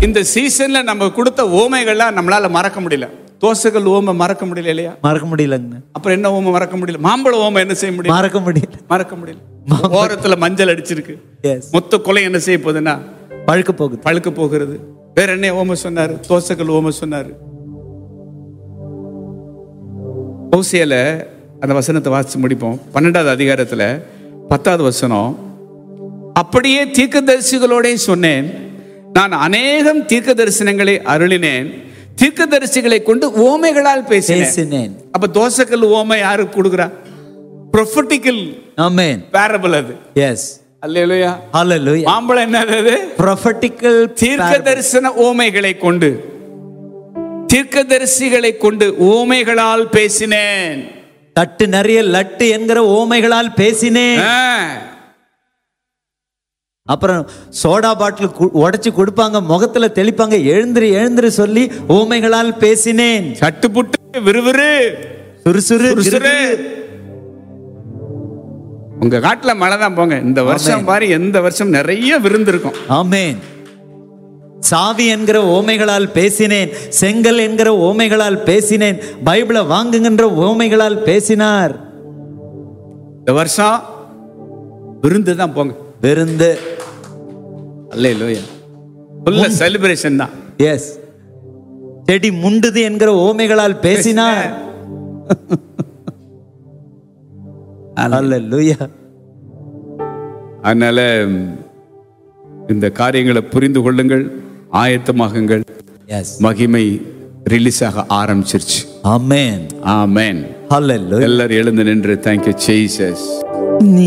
இந்த சீசன்ல நம்ம கொடுத்த ஓமைகள்லாம் நம்மளால மறக்க முடியல தோசைகள் ஓமை மறக்க முடியல இல்லையா மறக்க முடியலங்க அப்புறம் என்ன ஓமை மறக்க முடியல மாம்பழ ஓமை என்ன செய்ய முடியும் மறக்க முடியல மறக்க முடியல ஓரத்துல மஞ்சள் அடிச்சிருக்கு எஸ் மொத்த கொலை என்ன செய்ய போகுதுன்னா பழுக்க போகுது பழுக்க போகிறது வேற என்ன ஓமை சொன்னாரு தோசைகள் ஓமை சொன்னாரு ஓசியில அந்த வசனத்தை வாசிச்சு முடிப்போம் பன்னெண்டாவது அதிகாரத்துல பத்தாவது வசனம் அப்படியே தீர்க்கதரிசிகளோட சொன்னேன் நான் அநேகம் தீர்க்க தரிசனங்களை அருளினேன் தீர்க்கதரிசிகளை கொண்டு ஓமைகளால் பேசினேன் பேசினேன் அப்ப தோசைக்கல் ஓமை யாருக்கு கொடுக்குறா ப்ரொஃபட்டிக்கல் ஆமென் பேரபிள் அது எஸ் அல்லேலூயா ஹalleluya மாம்பழம் என்னது அது prophetical தீர்க்க தரிசன ஓமைகளை கொண்டு தீர்க்கதரிசிகளை கொண்டு ஓமைகளால் பேசினேன் தட்டு நிறைய லட்டு என்கிற ஓமைகளால் பேசினேன் ஆ. அப்புறம் சோடா பாட்டில் உடைச்சு கொடுப்பாங்க முகத்துல தெளிப்பாங்க எழுந்திரு எழுந்திரு சொல்லி ஓமைகளால் பேசினேன் சட்டுப்புட்டு விறுவிறு சுறுசுறு சுறுசுறு. கிறுகிறு. உங்க காட்டுல மழை தான் போங்க இந்த வருஷம் பாரு எந்த வருஷம் நிறைய விருந்து இருக்கும் ஆமென் சாவி என்கிற ஓமைகளால் பேசினேன் செங்கல் என்கிற ஓமைகளால் பேசினேன் பைபிளை வாங்குகின்ற ஓமைகளால் பேசினார் இந்த வருஷம் விருந்து தான் போங்க விருந்து அல்ல ஃபுல்ல செலிப்ரேஷன் தான் எஸ் செடி முண்டுது என்கிற ஓமைகளால் பேசினார் அல்லேலூயா அதனால இந்த காரியங்களை புரிந்து கொள்ளுங்கள் ஆயத்தமாகுங்கள் எஸ் மகிமை ரிலீஸ் ஆக ஆரம்பிச்சிருச்சு ஆமென் ஆமென் ஹalleluya எல்லாரும் எழுந்து நின்று தேங்க்யூ ஜெய்சஸ் நீ